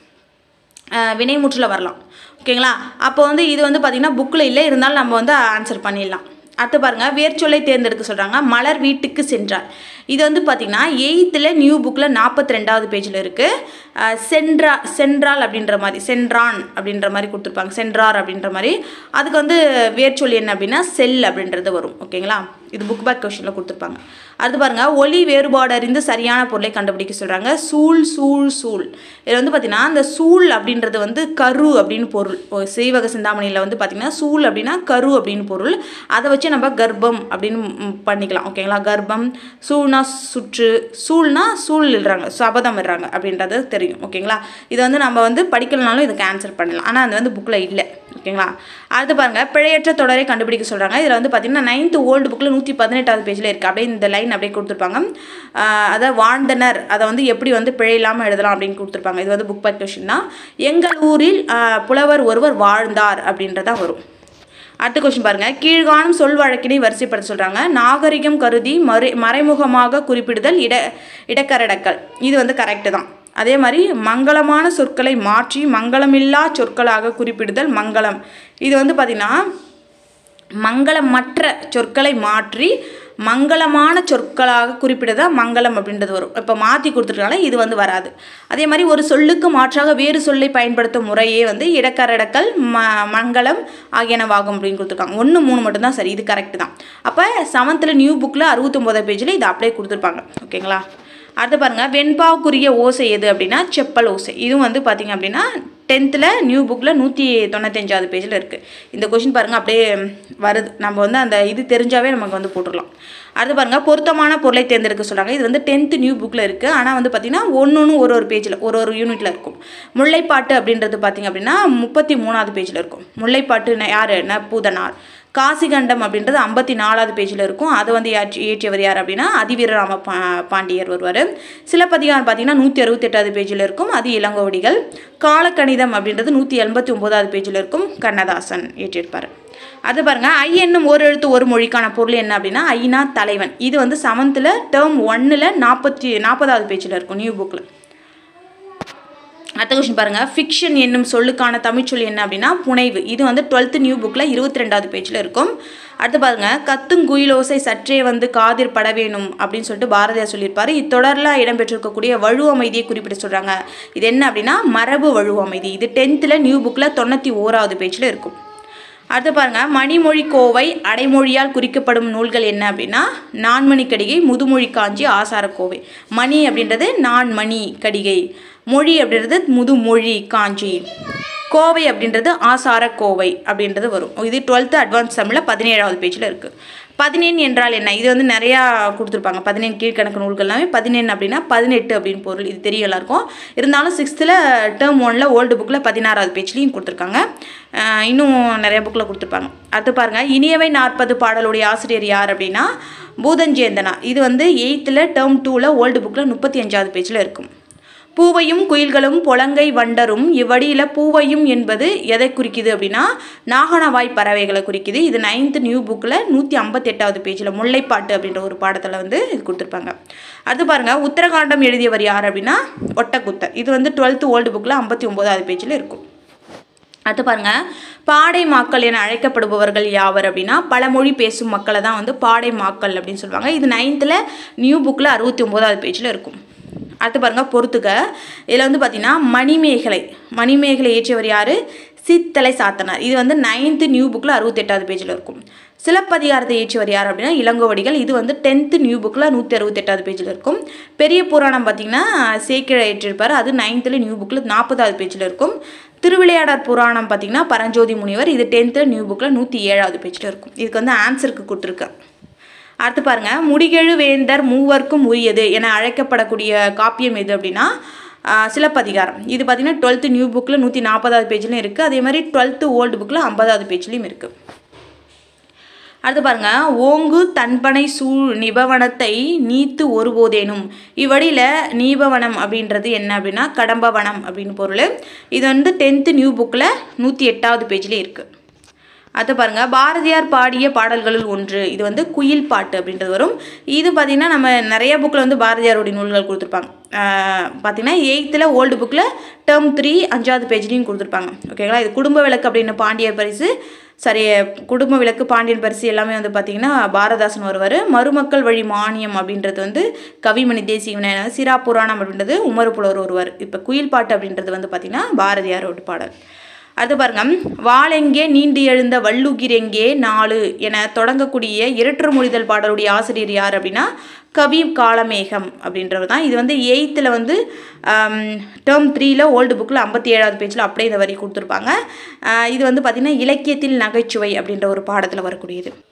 அஹ், வினைமுற்றில் வரலாம் ஓகேங்களா அப்போ வந்து இது வந்து பார்த்திங்கன்னா புக்கில் இல்லை இருந்தாலும் நம்ம வந்து ஆன்சர் பண்ணிடலாம் அடுத்து பாருங்க வேர்ச்சொல்லை தேர்ந்தெடுக்க சொல்கிறாங்க மலர் வீட்டுக்கு சென்றார் இது வந்து பார்த்திங்கன்னா எயித்தில் நியூ புக்கில் நாற்பத்தி ரெண்டாவது பேஜில் இருக்குது சென்றா சென்றால் அப்படின்ற மாதிரி சென்றான் அப்படின்ற மாதிரி கொடுத்துருப்பாங்க சென்றார் அப்படின்ற மாதிரி அதுக்கு வந்து வேர்ச்சொல் என்ன அப்படின்னா செல் அப்படின்றது வரும் ஓகேங்களா இது புக் பேக் கொஷனில் கொடுத்துருப்பாங்க அடுத்து பாருங்கள் ஒலி வேறுபாடு அறிந்து சரியான பொருளை கண்டுபிடிக்க சொல்கிறாங்க சூழ் சூழ் சூழ் இதில் வந்து பார்த்திங்கன்னா அந்த சூழ் அப்படின்றது வந்து கரு அப்படின்னு பொருள் ஒரு சீவக சிந்தாமணியில் வந்து பார்த்திங்கன்னா சூழ் அப்படின்னா கரு அப்படின்னு பொருள் அதை வச்சு நம்ம கர்ப்பம் அப்படின்னு ம், பண்ணிக்கலாம் ஓகேங்களா கர்ப்பம் சூழ்னா சுற்று சூழ்னா சூழ் இடுறாங்க சபதம் இடுறாங்க அப்படின்றது தெரியும் ஓகேங்களா இது வந்து நம்ம வந்து படிக்கலனாலும் இதுக்கு ஆன்சர் பண்ணலாம் ஆனால் அது வந்து புக்கில் இல்லை ஓகேங்களா அடுத்து பாருங்கள் பிழையற்ற தொடரை கண்டுபிடிக்க சொல்கிறாங்க இதில் வந்து பார்த்தீங்கன்னா நைன்த்து ஓல்டு புக்கில் நூற்றி பதினெட்டாவது பேஜில் இருக்குது அப்படியே இந்த லைன் அப்படியே கொடுத்துருப்பாங்க ஆஹ் அதாவது வாழ்ந்தனர் அதை வந்து எப்படி வந்து பிழை இல்லாமல் எழுதலாம் அப்படின்னு கொடுத்துருப்பாங்க இது வந்து புக் பேக் கொஷின் தான் எங்கள் ஊரில் ஆஹ் புலவர் ஒருவர் வாழ்ந்தார் அப்படின்றதான் வரும் அடுத்த கொஸ்டின் பாருங்க கீழ்காணும் சொல் வழக்கினை வரிசைப்படுத்த சொல்றாங்க நாகரிகம் கருதி மறை மறைமுகமாக குறிப்பிடுதல் இட இடக்கரடக்கல் இது வந்து கரெக்டு தான் அதே மாதிரி மங்களமான சொற்களை மாற்றி மங்களமில்லா சொற்களாக குறிப்பிடுதல் மங்களம் இது வந்து பார்த்திங்கன்னா மங்களமற்ற சொற்களை மாற்றி மங்களமான சொற்களாக குறிப்பிடுறதா மங்களம் அப்படின்றது வரும் இப்போ மாற்றி கொடுத்துருக்காங்க இது வந்து வராது அதே மாதிரி ஒரு சொல்லுக்கு மாற்றாக வேறு சொல்லை பயன்படுத்தும் முறையே வந்து இடக்கரடக்கல் ம மங்களம் ஆகியனவாகும் அப்படின்னு கொடுத்துருக்காங்க ஒன்று மூணு மட்டும்தான் சரி இது கரெக்ட் தான் அப்போ செவன்த்தில் நியூ புக்கில் அறுபத்தொம்போதாம் பேஜில் இது அப்படியே கொடுத்துருப்பாங்க ஓகேங்களா அடுத்து பாருங்கள் வெண்பாவுக்குரிய ஓசை எது அப்படின்னா செப்பல் ஓசை இதுவும் வந்து பார்த்திங்க அப்படின்னா டென்த்தில் நியூ புக்கில் நூற்றி தொண்ணூத்தஞ்சாவது பேஜில் இருக்குது இந்த கொஷின் பாருங்கள் அப்படியே வருது நம்ம வந்து அந்த இது தெரிஞ்சாவே நமக்கு வந்து போட்டுடலாம் அடுத்து பாருங்கள் பொருத்தமான பொருளை தேர்ந்தெடுக்க சொல்கிறாங்க இது வந்து டென்த்து நியூ புக்கில் இருக்குது ஆனால் வந்து பார்த்திங்கன்னா ஒன்று ஒன்று ஒரு ஒரு பேஜில் ஒரு ஒரு யூனிட்டில் இருக்கும் முல்லைப்பாட்டு அப்படின்றது பார்த்திங்க அப்படின்னா முப்பத்தி மூணாவது பேஜில் இருக்கும் முல்லைப்பாட்டு யார் ந பூதனார் காசிகண்டம் அப்படின்றது ஐம்பத்தி நாலாவது பேஜில் இருக்கும் அதை வந்து யாற்றி இயற்றியவர் யார் அப்படின்னா அதிவீரராம பா பாண்டியர் வருவார் சிலப்பதிகாரம் பார்த்தீங்கன்னா நூற்றி அறுபத்தெட்டாவது பேஜில் இருக்கும் அது இளங்கோவடிகள் காலக்கணிதம் அப்படின்றது நூற்றி எண்பத்தி ஒம்போதாவது பேஜில் இருக்கும் கண்ணதாசன் இயற்றியிருப்பார் அது பாருங்க ஐ என்னும் ஒரு எழுத்து ஒரு மொழிக்கான பொருள் என்ன அப்படின்னா ஐநா தலைவன் இது வந்து செவன்த்தில் டேர்ம் ஒன்னில் நாற்பத்தி நாற்பதாவது பேஜில் இருக்கும் நியூ புக்கில் அடுத்த கொஸ்டின் பாருங்க ஃபிக்ஷன் என்னும் சொல்லுக்கான தமிழ்ச்சொல் என்ன அப்படின்னா புனைவு இது வந்து டுவெல்த்து நியூ புக்கில் இருபத்தி ரெண்டாவது பேஜில் இருக்கும் அடுத்து பாருங்க கத்துங்குயிலோசை சற்றே வந்து காதிர் பட வேணும் அப்படின்னு சொல்லிட்டு பாரதியார் சொல்லியிருப்பாரு இத்தொடரில் இடம்பெற்றிருக்கக்கூடிய வழு அமைதியை குறிப்பிட சொல்கிறாங்க இது என்ன அப்படின்னா மரபு வழு அமைதி இது டென்த்தில் நியூ புக்கில் தொண்ணூற்றி ஓராவது பேஜில் இருக்கும் அடுத்து பாருங்க மணிமொழி கோவை அடைமொழியால் குறிக்கப்படும் நூல்கள் என்ன அப்படின்னா நான்மணி கடிகை முதுமொழி காஞ்சி ஆசாரக்கோவை மணி அப்படின்றது நான்மணி கடிகை மொழி அப்படின்றது முதுமொழி காஞ்சி கோவை அப்படின்றது ஆசார கோவை அப்படின்றது வரும் இது டுவெல்த்து அட்வான்ஸ் தமிழில் பதினேழாவது பேஜில் இருக்குது பதினேன் என்றால் என்ன இது வந்து நிறையா கொடுத்துருப்பாங்க பதினேழு கீழ்கணக்கு நூல்கள் எல்லாமே பதினேழு அப்படின்னா பதினெட்டு அப்படின்னு பொருள் இது தெரியும் எல்லாருக்கும் இருந்தாலும் சிக்ஸ்த்தில் டேர்ம் ஒனில் ஓல்டு புக்கில் பதினாறாவது பேஜ்லேயும் கொடுத்துருக்காங்க அஹ் இன்னும் நிறைய புக்கில் கொடுத்துருப்பாங்க அடுத்து பாருங்கள் இனியவை நாற்பது பாடலுடைய ஆசிரியர் யார் அப்படின்னா பூதஞ்சேந்தனா இது வந்து எயித்தில் டேர்ம் டூவில் ஓல்டு புக்கில் முப்பத்தி அஞ்சாவது பேஜில் இருக்கும் பூவையும் குயில்களும் பொலங்கை வண்டரும் இவ்வடியில் பூவையும் என்பது எதை குறிக்குது அப்படின்னா நாகனவாய் பறவைகளை குறிக்குது இது நைன்த் நியூ புக்கில் நூற்றி ஐம்பத்தெட்டாவது பேஜில் முல்லைப்பாட்டு அப்படின்ற ஒரு பாடத்தில் வந்து இது கொடுத்துருப்பாங்க அடுத்து பாருங்கள் உத்தரகாண்டம் எழுதியவர் யார் அப்படின்னா ஒட்டக்குத்தர் இது வந்து டுவெல்த்து ஓல்டு புக்கில் ஐம்பத்தி ஒம்போதாவது பேஜில் இருக்கும் அடுத்து பாருங்க பாடை மாக்கள் என அழைக்கப்படுபவர்கள் யாவர் அப்படின்னா பல மொழி பேசும் மக்களை தான் வந்து பாடை மாக்கள் அப்படின்னு சொல்லுவாங்க இது நைன்த்தில் நியூ புக்கில் அறுபத்தி ஒம்போதாவது பேஜில் இருக்கும் அடுத்து பாருங்க பொறுத்துக்க இதில் வந்து பார்த்தீங்கன்னா மணிமேகலை மணிமேகலை இயற்றியவர் யார் சித்தலை சாத்தனார் இது வந்து நைன்த்து நியூ புக்கில் அறுபத்தெட்டாவது பேஜில் இருக்கும் சிலப்பதிகாரத்தை இயற்றியவர் யார் அப்படின்னா இளங்கோவடிகள் இது வந்து டென்த்து நியூ புக்கில் நூற்றி அறுபத்தெட்டாவது பேஜில் இருக்கும் பெரிய புராணம் பார்த்தீங்கன்னா சேக்கிழ ஏற்றிருப்பார் அது நைன்த்தில் நியூ புக்கில் நாற்பதாவது பேஜில் இருக்கும் திருவிளையாடற் புராணம் பார்த்தீங்கன்னா பரஞ்சோதி முனிவர் இது டென்த்து நியூ புக்கில் நூற்றி ஏழாவது பேஜில் இருக்கும் இதுக்கு வந்து ஆன்சருக்கு கொடுத்துருக்கேன் அடுத்து பாருங்க முடிகெழு வேந்தர் மூவர்க்கும் உரியது என அழைக்கப்படக்கூடிய காப்பியம் எது அப்படின்னா ஆஹ், சிலப்பதிகாரம் இது பார்த்தீங்கன்னா டுவெல்த்து நியூ புக்கில் நூற்றி நாற்பதாவது பேஜ்லையும் இருக்குது அதே மாதிரி டுவெல்த்து ஓல்டு புக்கில் ஐம்பதாவது பேஜ்லையும் இருக்குது அடுத்து பாருங்க ஓங்கு தன்பனை சூழ் நிபவனத்தை நீத்து ஒருபோதேனும் இவ்வழியில் நீபவனம் அப்படின்றது என்ன அப்படின்னா கடம்பவனம் அப்படின்னு பொருள் இது வந்து டென்த்து நியூ புக்கில் நூற்றி எட்டாவது பேஜ்லேயே இருக்குது அடுத்து பாருங்க பாரதியார் பாடிய பாடல்களுள் ஒன்று இது வந்து குயில் பாட்டு அப்படின்றது வரும் இது பார்த்திங்கன்னா நம்ம நிறைய புக்கில் வந்து பாரதியாருடைய நூல்கள் கொடுத்துருப்பாங்க பார்த்தீங்கன்னா எயித்தில் ஓல்டு புக்கில் டேர்ம் த்ரீ அஞ்சாவது பேஜ்லேயும் கொடுத்துருப்பாங்க ஓகேங்களா இது குடும்ப விளக்கு அப்படின்னு பாண்டியர் பரிசு சரி குடும்ப விளக்கு பாண்டியன் பரிசு எல்லாமே வந்து பார்த்திங்கன்னா பாரதாசன் வருவார் மருமக்கள் வழி மானியம் அப்படின்றது வந்து கவிமணி தேசிய சிரா புராணம் அப்படின்றது உமறு புலவர் வருவார் இப்போ குயில் பாட்டு அப்படின்றது வந்து பார்த்திங்கன்னா பாரதியாரோட பாடல் அடுத்து பாருங்க வாளெங்கே நீண்டு எழுந்த வள்ளுகிரெங்கே நாலு என தொடங்கக்கூடிய இரட்டர் மொழிதல் பாடலுடைய ஆசிரியர் யார் அப்படின்னா கவி காலமேகம் அப்படின்றவர் தான் இது வந்து எயித்தில் வந்து டேர்ம் த்ரீல ஓல்டு புக்கில் ஐம்பத்தி ஏழாவது பேஜில் அப்படியே இந்த வரி கொடுத்துருப்பாங்க ஆஹ் இது வந்து பார்த்திங்கன்னா இலக்கியத்தில் நகைச்சுவை அப்படின்ற ஒரு பாடத்தில் வரக்கூடியது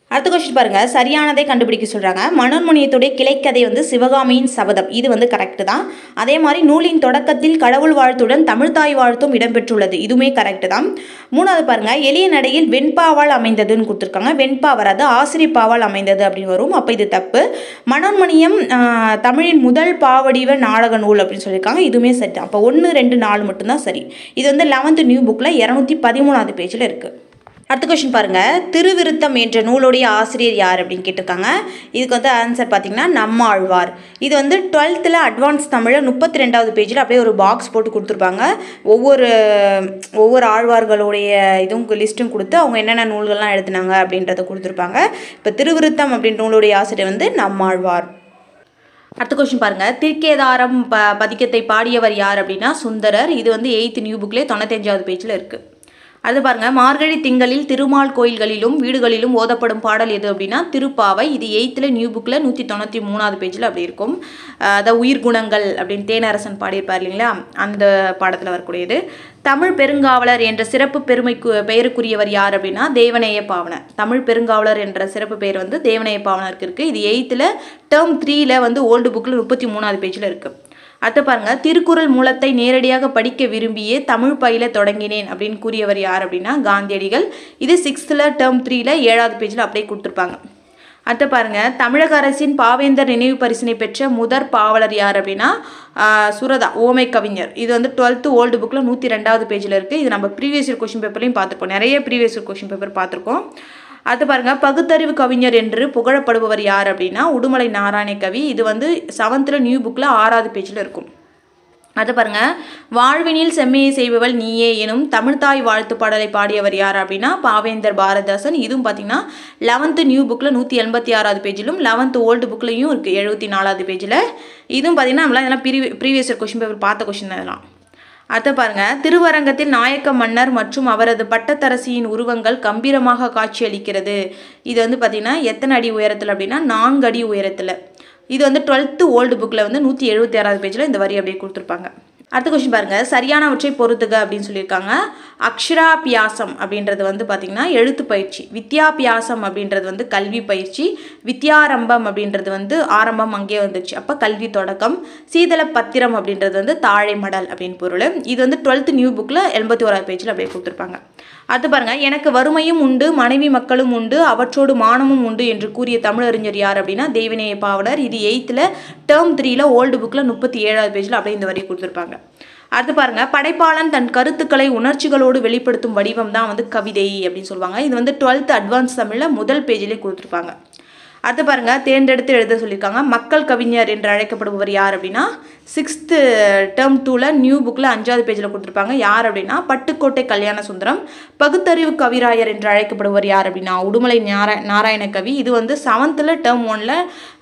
அடுத்த கொஸ்டின் பாருங்க சரியானதை கண்டுபிடிக்க சொல்றாங்க மனோன்மணியத்துடைய கிளைக்கதை வந்து சிவகாமியின் சபதம் இது வந்து கரெக்ட் தான் அதே மாதிரி நூலின் தொடக்கத்தில் கடவுள் வாழ்த்துடன் தமிழ்தாய் வாழ்த்தும் இடம்பெற்றுள்ளது இதுவுமே கரெக்ட் தான் மூணாவது பாருங்க எளிய நடையில் வெண்பாவால் அமைந்ததுன்னு கொடுத்துருக்காங்க வெண்பா வராது ஆசிரியப்பாவால் அமைந்தது அப்படின்னு வரும் அப்போ இது தப்பு மனோன்மணியம் ஆஹ், தமிழின் முதல் பாவடிவ நாடக நூல் அப்படின்னு சொல்லியிருக்காங்க இதுவுமே சரி அப்போ ஒன்று ரெண்டு நாலு மட்டும்தான் சரி இது வந்து லெவன்த்து நியூ புக்கில் இரநூத்தி பதிமூணாவது பேஜில் இருக்குது அடுத்த கொஸ்டின் பாருங்க திருவிருத்தம் என்ற நூலுடைய ஆசிரியர் யார் அப்படின்னு கேட்டிருக்காங்க இதுக்கு வந்து ஆன்சர் பார்த்தீங்கன்னா நம்மாழ்வார் இது வந்து டுவெல்த்தில் அட்வான்ஸ் தமிழில் முப்பத்தி ரெண்டாவது பேஜில் அப்படியே ஒரு பாக்ஸ் போட்டு கொடுத்துருப்பாங்க ஒவ்வொரு ஒவ்வொரு ஆழ்வார்களுடைய இதுவும் லிஸ்ட்டும் கொடுத்து அவங்க என்னென்ன நூல்கள்லாம் எழுதினாங்க அப்படின்றத கொடுத்துருப்பாங்க இப்போ திருவிருத்தம் அப்படின்ற நூலுடைய ஆசிரியர் வந்து நம்மாழ்வார் அடுத்த கொஸ்டின் பாருங்க திருக்கேதாரம் ப பதிக்கத்தை பாடியவர் யார் அப்படின்னா சுந்தரர் இது வந்து எயித்து நியூ புக்லேயே தொண்ணூத்தஞ்சாவது பேஜில் இருக்குது அது பாருங்க மார்கழி திங்களில் திருமால் கோயில்களிலும் வீடுகளிலும் ஓதப்படும் பாடல் எது அப்படின்னா திருப்பாவை இது எயித்தில் நியூ புக்கில் நூற்றி தொண்ணூற்றி மூணாவது பேஜில் அப்படி இருக்கும் அஹ் அதான் உயிர் குணங்கள் அப்படின்னு தேனரசன் பாடியிருப்பார் இல்லைங்களா அந்த பாடத்தில் வரக்கூடியது தமிழ் பெருங்காவலர் என்ற சிறப்பு பெருமைக்கு பெயருக்குரியவர் யார் அப்படின்னா தேவநேய பாவனர் தமிழ் பெருங்காவலர் என்ற சிறப்பு பெயர் வந்து தேவநேய பாவனருக்கு இருக்குது இது எயித்தில் டேர்ம் த்ரீல வந்து ஓல்டு புக்கில் முப்பத்தி மூணாவது பேஜில் இருக்குது அடுத்து பாருங்க திருக்குறள் மூலத்தை நேரடியாக படிக்க விரும்பியே தமிழ் பயில தொடங்கினேன் அப்படின்னு கூறியவர் யார் அப்படின்னா காந்தியடிகள் இது சிக்ஸ்த்தில் டேர்ம் த்ரீல ஏழாவது பேஜில் அப்படியே கொடுத்துருப்பாங்க அடுத்து பாருங்க தமிழக அரசின் பாவேந்தர் நினைவு பரிசினை பெற்ற முதற் பாவலர் யார் அப்படின்னா ஆஹ், சுரதா ஓமை கவிஞர் இது வந்து டுவெல்த்து ஓல்டு புக்கில் நூற்றி ரெண்டாவது பேஜில் இருக்குது இது நம்ம ப்ரீவியஸ் இயர் கொஷின் பேப்பர்லையும் பார்த்துருப்போம் நிறைய ப்ரீவியஸ் இயர் கொஷின் பேப்பர் பார்த்துருக்கோம் அடுத்து பாருங்க பகுத்தறிவு கவிஞர் என்று புகழப்படுபவர் யார் அப்படின்னா உடுமலை நாராயண கவி இது வந்து செவன்த்தில் நியூ புக்கில் ஆறாவது பேஜில் இருக்கும் அது பாருங்க வாழ்வினில் செம்மையை செய்பவள் நீயே எனும் தமிழ்தாய் வாழ்த்து பாடலை பாடியவர் யார் அப்படின்னா பாவேந்தர் பாரதாசன் இதுவும் பார்த்தீங்கன்னா லெவன்த்து நியூ புக்கில் நூற்றி எண்பத்தி ஆறாவது பேஜிலும் லெவன்த்து ஓல்டு புக்லையும் இருக்குது எழுபத்தி நாலாவது பேஜில் இதுவும் பார்த்தீங்கன்னா நம்மளாம் இதெல்லாம் ப்ரீவி ப்ரீவியஸ் இயர் கொஷின் பேப்பர் பார்த்த கொஷின் இதெல்லாம் அடுத்து பாருங்க திருவரங்கத்தில் நாயக்க மன்னர் மற்றும் அவரது பட்டத்தரசியின் உருவங்கள் கம்பீரமாக காட்சியளிக்கிறது இது வந்து பார்த்தீங்கன்னா எத்தனை அடி உயரத்தில் அப்படின்னா நான்கு அடி உயரத்தில் இது வந்து டுவெல்த்து ஓல்டு புக்கில் வந்து நூற்றி எழுபத்தி ஆறாவது பேஜில் இந்த வரி அப்படியே கொடுத்துருப்பாங்க அடுத்த கொஸ்டின் பாருங்க சரியானவற்றை பொறுத்துக அப்படின்னு சொல்லியிருக்காங்க அக்ஷராபியாசம் அப்படின்றது வந்து பார்த்திங்கன்னா எழுத்து பயிற்சி வித்யாபியாசம் அப்படின்றது வந்து கல்வி பயிற்சி வித்யாரம்பம் அப்படின்றது வந்து ஆரம்பம் அங்கேயே வந்துச்சு அப்போ கல்வி தொடக்கம் சீதள பத்திரம் அப்படின்றது வந்து தாழை மடல் அப்படின்னு பொருள் இது வந்து டுவெல்த் நியூ புக்கில் எண்பத்தி ஓராவது பேஜில் அப்படியே கொடுத்துருப்பாங்க அது பாருங்க எனக்கு வறுமையும் உண்டு மனைவி மக்களும் உண்டு அவற்றோடு மானமும் உண்டு என்று கூறிய தமிழறிஞர் யார் அப்படின்னா தேவநேய பாவலர் இது எயித்தில் டேர்ம் த்ரீல ஓல்டு புக்கில் முப்பத்தி ஏழாவது பேஜில் அப்படியே இந்த வரி கொடுத்துருப்பாங்க அடுத்து பாருங்க படைப்பாளன் தன் கருத்துக்களை உணர்ச்சிகளோடு வெளிப்படுத்தும் வடிவம் தான் வந்து கவிதை அப்படின்னு சொல்லுவாங்க இது வந்து டுவெல்த் அட்வான்ஸ் தமிழில் முதல் பேஜிலே கொடுத்துருப்பாங்க அடுத்து பாருங்க தேர்ந்தெடுத்து எழுத சொல்லியிருக்காங்க மக்கள் கவிஞர் என்று அழைக்கப்படுபவர் யார் அப்படின்னா சிக்ஸ்த்து டேர்ம் டூவில் நியூ புக்கில் அஞ்சாவது பேஜில் கொடுத்துருப்பாங்க யார் அப்படின்னா பட்டுக்கோட்டை கல்யாண சுந்தரம் பகுத்தறிவு கவிராயர் என்று அழைக்கப்படுபவர் யார் அப்படின்னா உடுமலை நாராய நாராயண கவி இது வந்து செவன்த்தில் டேர்ம் ஒனில்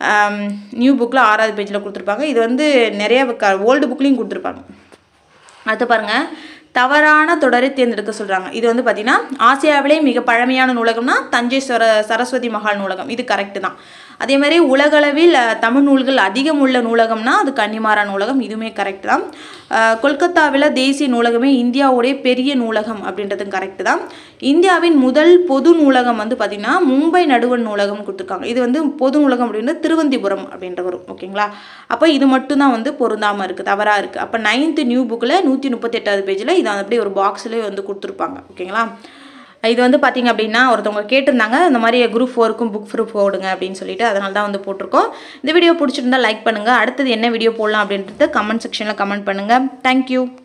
நியூ புக்கில் ஆறாவது பேஜில் கொடுத்துருப்பாங்க இது வந்து நிறைய ஓல்டு புக்லேயும் கொடுத்துருப்பாங்க அடுத்து பாருங்க தவறான தொடரை தேர்ந்தெடுக்க சொல்கிறாங்க இது வந்து பார்த்திங்கன்னா ஆசியாவிலே மிக பழமையான நூலகம்னா தஞ்சை சர சரஸ்வதி மகால் நூலகம் இது கரெக்டு தான் அதே மாதிரி உலகளவில் அஹ், தமிழ் நூல்கள் அதிகம் உள்ள நூலகம்னா அது கன்னிமாரா நூலகம் இதுவுமே கரெக்ட் தான் அஹ், கொல்கத்தாவில் தேசிய நூலகமே இந்தியாவுடைய பெரிய நூலகம் அப்படின்றதும் கரெக்டு தான் இந்தியாவின் முதல் பொது நூலகம் வந்து பார்த்திங்கன்னா மும்பை நடுவண் நூலகம் கொடுத்துருக்காங்க இது வந்து பொது நூலகம் அப்படின்றது திருவந்திபுரம் அப்படின்ற வரும் ஓகேங்களா அப்போ இது மட்டும்தான் வந்து பொருந்தாமல் இருக்குது தவறாக இருக்குது அப்போ நைன்த்து நியூ புக்கில் நூற்றி முப்பத்தெட்டாவது பேஜில் இதை அப்படியே ஒரு பாக்ஸ்லேயே வந்து கொடுத்துருப்பாங்க ஓகேங்களா இது வந்து பார்த்தீங்க அப்படின்னா ஒருத்தவங்க கேட்டிருந்தாங்க இந்த மாதிரி குரூப் ஃபோருக்கும் புக் ப்ரூஃப் போடுங்க அப்படின்னு சொல்லிட்டு அதனால தான் வந்து போட்டிருக்கோம் இந்த வீடியோ பிடிச்சிருந்தா லைக் பண்ணுங்கள் அடுத்தது என்ன வீடியோ போடலாம் அப்படின்றத கமெண்ட் செக்ஷனில் கமெண்ட் பண்ணுங்கள் தேங்க்யூ